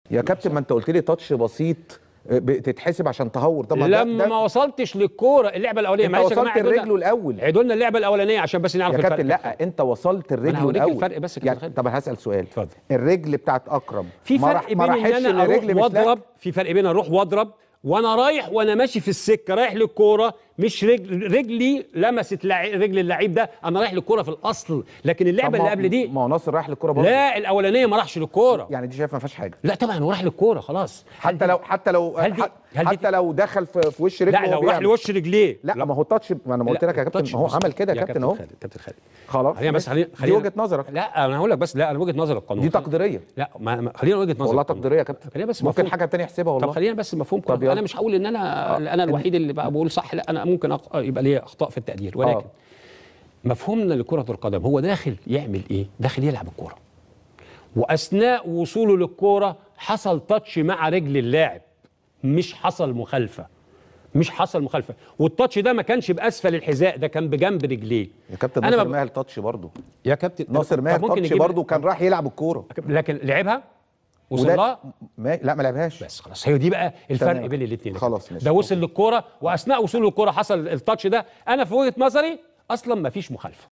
يا كابتن ما انت قلت لي تاتش بسيط آه، بتتحسب عشان تهور طبعا ده- لما ده- ما وصلتش للكوره اللعبه الاولانيه انت معلش يا وصلت جماعه عيدوا لنا- الرجل الاول عيدوا لنا اللعبه الاولانيه عشان بس نعرف يا الفرق كابتن لا انت وصلت الرجل هوريك الاول الفرق بس كده يعني خالد. طب أنا هسال سؤال اتفضل. الرجل بتاعت اكرم في ما فرق راح- ما بين ان راحتش انا اروح للرجل مش لا. واضرب في فرق بين اروح واضرب وانا رايح وانا ماشي في السكه رايح للكوره مش رجل رجلي لمست لع- رجل اللعيب ده انا رايح للكوره في الاصل لكن طب اللعبه ما- اللي قبل دي ما هو ناصر رايح للكوره برضه لا الاولانيه ما راحش للكوره يعني دي شايف ما فيهاش حاجه لا طبعا هو راح للكوره خلاص حتى لو حتى لو هل دي- حت- هل دي- حتى لو دخل في, في وش رجله لا وهو لو راح بيعمل. لوش رجليه لا ما هو التاتش ما انا ما قلت لا، لك يا كابتن التاتش ما هو بص- عمل كده يا كابتن اهو خالد كابتن خالد خلاص خلينا بس خلينا دي خلينا وجهه نظرك لا انا هقول لك بس لا انا وجهه نظر القانون دي تقديريه لا ما ما- خلينا وجهه نظر والله القانون. تقديريه يا كابتن خلينا بس ممكن مفهوم. حاجه تانية احسبها طب والله خلينا بس مفهوم طب كويس يلا. انا مش هقول ان انا انا الوحيد اللي بقى بقول صح لا انا ممكن أق... يبقى لي اخطاء في التقدير ولكن آه. مفهومنا لكره القدم هو داخل يعمل ايه داخل يلعب الكوره واثناء وصوله للكوره حصل تاتش مع رجل اللاعب مش حصل مخالفه مش حصل مخالفه والتاتش ده ما كانش باسفل الحذاء ده كان بجنب رجليه يا كابتن انا ناصر ما ب... ماهر تاتش برضه يا كابتن ناصر طب ماهر ممكن تاتش نجيب- برضه كان راح يلعب الكوره لكن لعبها وصل وده- لها ما... لا ما لعبهاش بس خلاص هي دي بقى الفرق تمام. بين الاثنين خلاص ماشي. ده وصل للكوره واثناء وصوله للكوره حصل التاتش ده انا في وجهه نظري اصلا ما فيش مخالفه